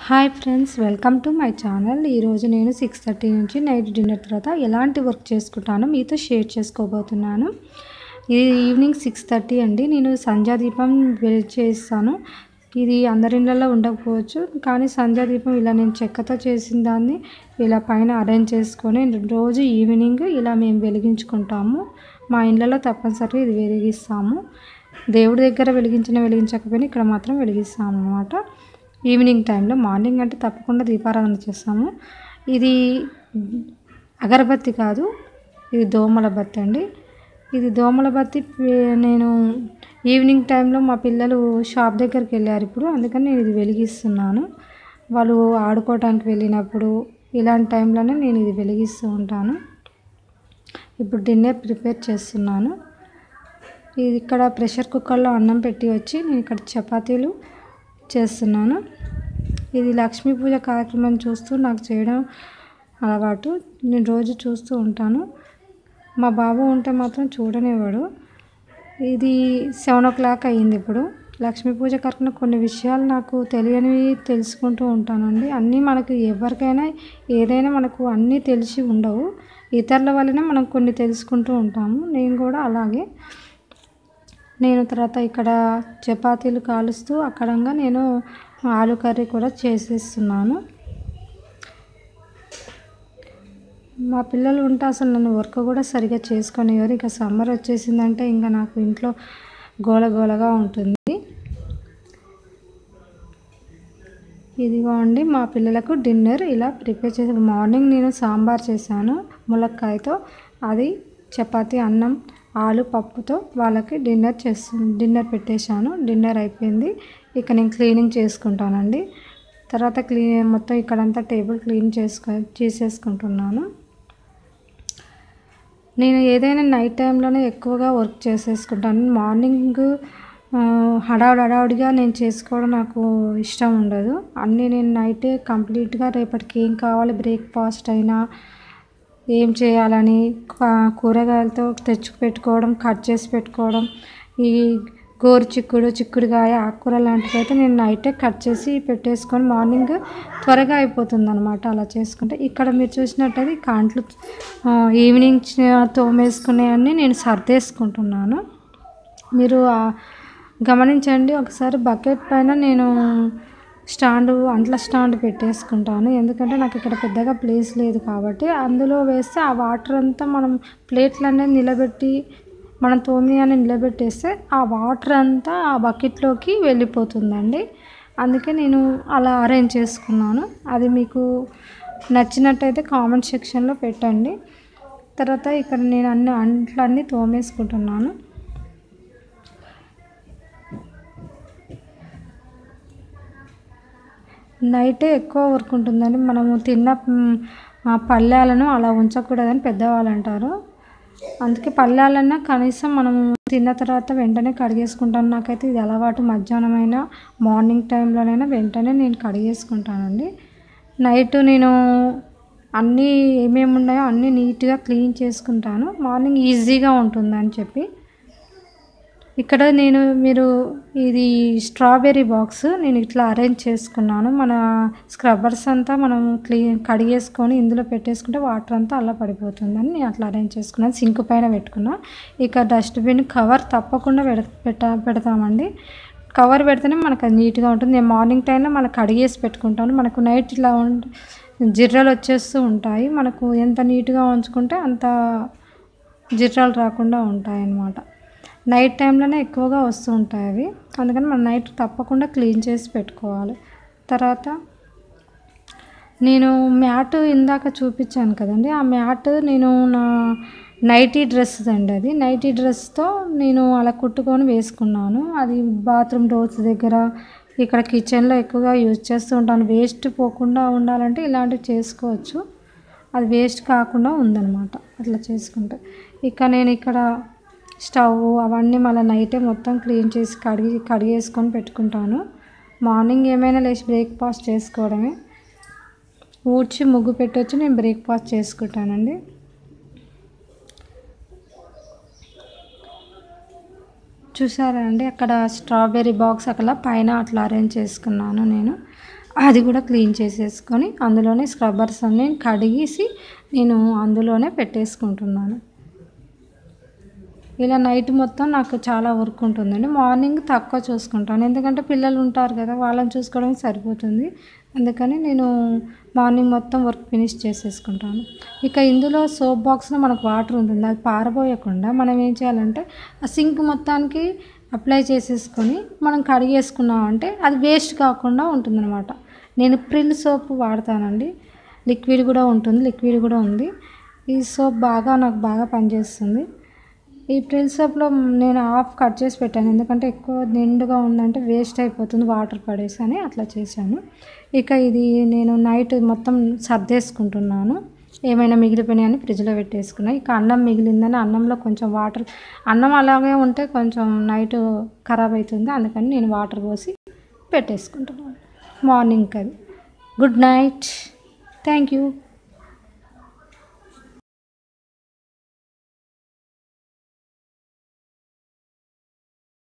hi friends welcome to my channel ఈరోజు నేను six thirty నుంచి నైట్ డిన్నర్ తర్వాత ఎలాంటి వర్క్ చేసుకుంటానో మీతో షేర్ చేసుకోబోతున్నాను ఇది ఈవినింగ్ సిక్స్ థర్టీ అండి నేను సంధ్యాదీపం వె- చేస్తాను ఇది అందరి ఇళ్ళల్లో ఉండకపోవచ్చు కానీ సంధ్యాదీపం ఇలా నేను చెక్కతో చేసిన దాన్ని ఇలా పైన అరేంజ్ చేసుకొని రోజు ఈవినింగ్ ఇలా మేము వెలిగించుకుంటాము మా ఇళ్ళలో తప్పనిసరిగా ఇది వెలిగిస్తాము దేవుడి దగ్గర వెలిగించిన వెలిగించకపోయినా ఇక్కడ మాత్రం వెలిగిస్తాము అనమాట ఈవినింగ్ టైంలో మార్నింగ్ అంటే తప్పకుండా దీపారాధన చేస్తాము ఇది అగరబత్తి కాదు ఇది దోమల బత్తి అండి ఇది దోమల బత్తి పే- నేను ఈవినింగ్ టైంలో మా పిల్లలు షాప్ దగ్గరికి వెళ్ళారు ఇప్పుడు అందుకని నేను ఇది వెలిగిస్తున్నాను వాళ్ళు ఆడుకోవడానికి వెళ్ళినప్పుడు ఇలాంటి టైంలోనే నేను ఇది వెలిగిస్తూ ఉంటాను ఇప్పుడు డిన్నర్ ప్రిపేర్ చేస్తున్నాను ఇది ఇక్కడ ప్రెషర్ కుక్కర్లో అన్నం పెట్టి వచ్చి నేను ఇక్కడ చపాతీలు చేస్తున్నాను ఇది లక్ష్మీ పూజ కార్యక్రమం చూస్తూ నాకు చేయడం అలవాటు నేను రోజు చూస్తూ ఉంటాను మా బాబు ఉంటే మాత్రం చూడనివ్వడు ఇది సెవెన్ ఓ క్లాక్ అయ్యింది ఇప్పుడు లక్ష్మీ పూజ కార్యక్రమం కొన్ని విషయాలు నాకు తెలియనివి తెలుసుకుంటూ ఉంటానండి అన్నీ మనకు ఎవరికైనా ఏదైనా మనకు అన్నీ తెలిసి ఉండవు ఇతరుల వల్లనే మనం కొన్ని తెలుసుకుంటూ ఉంటాము నేను కూడా అలాగే నేను తర్వాత ఇక్కడ చపాతీలు కాలుస్తూ అక్కడంగా నేను ఆలు కర్రీ కూడా చేసేస్తున్నాను మా పిల్లలు ఉంటే అసలు నన్ను వర్క్ కూడా సరిగా చేసుకొనివ్వరు ఇక సమ్మర్ వచ్చేసిందంటే ఇంకా నాకు ఇంట్లో గోల గోలగా ఉంటుంది ఇదిగోండి మా పిల్లలకు డిన్నర్ ఇలా ప్రిపేర్ చేసి మార్నింగ్ నేను సాంబార్ చేశాను ములక్కాయతో అది చపాతీ అన్నం ఆలు పప్పుతో వాళ్ళకి డిన్నర్ చేస్తు డిన్నర్ పెట్టేశాను డిన్నర్ అయిపోయింది ఇక నేను క్లీనింగ్ చేసుకుంటానండి తర్వాత క్లీన్ మొత్తం ఇక్కడంతా టేబుల్ క్లీన్ చేసుకో చేసేసుకుంటున్నాను నేను ఏదైనా నైట్ టైంలోనే ఎక్కువగా వర్క్ చేసేసుకుంటాను మార్నింగ్ ఆ, హడావుడి హడావుడిగా నేను చేసుకోవడం నాకు ఇష్టం ఉండదు అన్నీ నేను నైటే కంప్లీట్గా రేపటికి ఏం కావాలి బ్రేక్ఫాస్ట్ అయినా ఏం చేయాలని కా- కూరగాయలతో తెచ్చి పెట్టుకోవడం కట్ చేసి పెట్టుకోవడం ఈ గోరు చిక్కుడు చిక్కుడుకాయ ఆకుకూర లాంటివి అయితే నేను నైటే కట్ చేసి పెట్టేసుకొని మార్నింగ్ త్వరగా అయిపోతుంది అనమాట అలా చేసుకుంటే ఇక్కడ మీరు చూసినట్టయితే ఈ కాంట్లు ఆ, ఈవినింగ్ చ- తోమేసుకునేవన్నీ నేను సర్దేసుకుంటున్నాను మీరు ఆ, గమనించండి ఒకసారి బకెట్ పైన నేను స్టాండ్ అంట్ల స్టాండ్ పెట్టేసుకుంటాను ఎందుకంటే నాకు ఇక్కడ పెద్దగా ప్లేస్ లేదు కాబట్టి అందులో వేస్తే ఆ వాటర్ అంతా మనం ప్లేట్లు అనేది నిలబెట్టి మనం తోమి అని నిలబెట్టేస్తే ఆ వాటర్ అంతా ఆ బకెట్లోకి వెళ్ళిపోతుందండి అందుకే నేను అలా అరేంజ్ చేసుకున్నాను అది మీకు నచ్చినట్టయితే కామెంట్ సెక్షన్లో పెట్టండి తర్వాత ఇక్కడ నేను అన్ని అంట్లన్నీ తోమేసుకుంటున్నాను నైటే ఎక్కువ వర్క్ ఉంటుందని మనము తిన్న మ్, ఆ పళ్ళాలను అలా ఉంచకూడదని పెద్దవాళ్ళు అంటారు అందుకే పళ్ళాలన్నా కనీసం మనము తిన్న తర్వాత వెంటనే కడిగేసుకుంటాను నాకైతే ఇది అలవాటు మధ్యాహ్నం అయినా మార్నింగ్ టైంలోనైనా వెంటనే నేను కడిగేసుకుంటానండి నైట్ నేను అన్నీ ఏమేమి ఉన్నాయో అన్నీ నీట్గా క్లీన్ చేసుకుంటాను మార్నింగ్ ఈజీగా ఉంటుందని చెప్పి ఇక్కడ నేను మీరు ఇది స్ట్రాబెర్రీ బాక్స్ నేను ఇట్లా అరేంజ్ చేసుకున్నాను మన స్క్రబ్బర్స్ అంతా మనం క్లీన్ కడిగేసుకొని ఇందులో పెట్టేసుకుంటే వాటర్ అంతా అలా పడిపోతుందని నేను అట్లా అరేంజ్ చేసుకున్నాను సింక్ పైన పెట్టుకున్నా ఇక డస్ట్బిన్ కవర్ తప్పకుండా పెడ పెట్ట పెడతామండి కవర్ పెడితేనే మనకు అది నీట్గా ఉంటుంది నేను మార్నింగ్ టైంలో మనకు కడిగేసి పెట్టుకుంటాను మనకు నైట్ ఇలా ఉంట జిర్రలు వచ్చేస్తూ ఉంటాయి మనకు ఎంత నీట్గా ఉంచుకుంటే అంత జిర్రాలు రాకుండా ఉంటాయి అన్నమాట నైట్ టైంలోనే ఎక్కువగా వస్తూ ఉంటాయి అవి అందుకని మనం నైట్ తప్పకుండా క్లీన్ చేసి పెట్టుకోవాలి తర్వాత నేను మ్యాట్ ఇందాక చూపించాను కదండి ఆ మ్యాట్ నేను నా నైటీ డ్రెస్ అండి అది నైటీ డ్రెస్తో నేను అలా కుట్టుకొని వేసుకున్నాను అది బాత్రూమ్ డోర్స్ దగ్గర ఇక్కడ కిచెన్లో ఎక్కువగా యూజ్ చేస్తూ ఉంటాను వేస్ట్ పోకుండా ఉండాలంటే ఇలాంటివి చేసుకోవచ్చు అది వేస్ట్ కాకుండా ఉందన్నమాట అట్లా చేసుకుంటే ఇక నేను ఇక్కడ స్టవ్ అవన్నీ మళ్ళీ నైటే మొత్తం క్లీన్ చేసి కడిగి కడిగేసుకొని పెట్టుకుంటాను మార్నింగ్ ఏమైనా లేచి బ్రేక్ఫాస్ట్ చేసుకోవడమే ఊడ్చి ముగ్గు పెట్టొచ్చి నేను బ్రేక్ఫాస్ట్ చేసుకుంటానండి చూసారా అండి అక్కడ స్ట్రాబెర్రీ బాక్స్ అక్కడ పైన అట్లా అరేంజ్ చేసుకున్నాను నేను అది కూడా క్లీన్ చేసేసుకొని అందులోనే స్క్రబ్బర్స్ అన్నీ కడిగేసి నేను అందులోనే పెట్టేసుకుంటున్నాను ఇలా నైట్ మొత్తం నాకు చాలా వర్క్ ఉంటుందండి మార్నింగ్ తక్కువ చూసుకుంటాను ఎందుకంటే పిల్లలు ఉంటారు కదా వాళ్ళని చూసుకోవడానికి సరిపోతుంది అందుకని నేను మార్నింగ్ మొత్తం వర్క్ ఫినిష్ చేసేసుకుంటాను ఇక ఇందులో సోప్ బాక్స్లో మనకు వాటర్ ఉంటుంది అది పారబోయకుండా మనం ఏం చేయాలంటే ఆ సింక్ మొత్తానికి అప్లై చేసేసుకొని మనం కడిగేసుకున్నామంటే అది వేస్ట్ కాకుండా ఉంటుందన్నమాట నేను ప్రిల్ సోప్ వాడతానండి లిక్విడ్ కూడా ఉంటుంది లిక్విడ్ కూడా ఉంది ఈ సోప్ బాగా నాకు బాగా పనిచేస్తుంది ఈ ప్రిల్ సోప్లో నేను హాఫ్ కట్ చేసి పెట్టాను ఎందుకంటే ఎక్కువ నిండుగా ఉందంటే వేస్ట్ అయిపోతుంది వాటర్ పడేసి అని అట్లా చేశాను ఇక ఇది నేను నైట్ మొత్తం సర్దేసుకుంటున్నాను ఏమైనా మిగిలిపోయినాయని ఫ్రిడ్జ్లో పెట్టేసుకున్నా ఇక అన్నం మిగిలిందని అన్నంలో కొంచెం వాటర్ అన్నం అలాగే ఉంటే కొంచెం నైట్ ఖరాబ్ అవుతుంది అందుకని నేను వాటర్ పోసి పెట్టేసుకుంటున్నాను మార్నింగ్కి అది గుడ్ నైట్ థ్యాంక్ యూ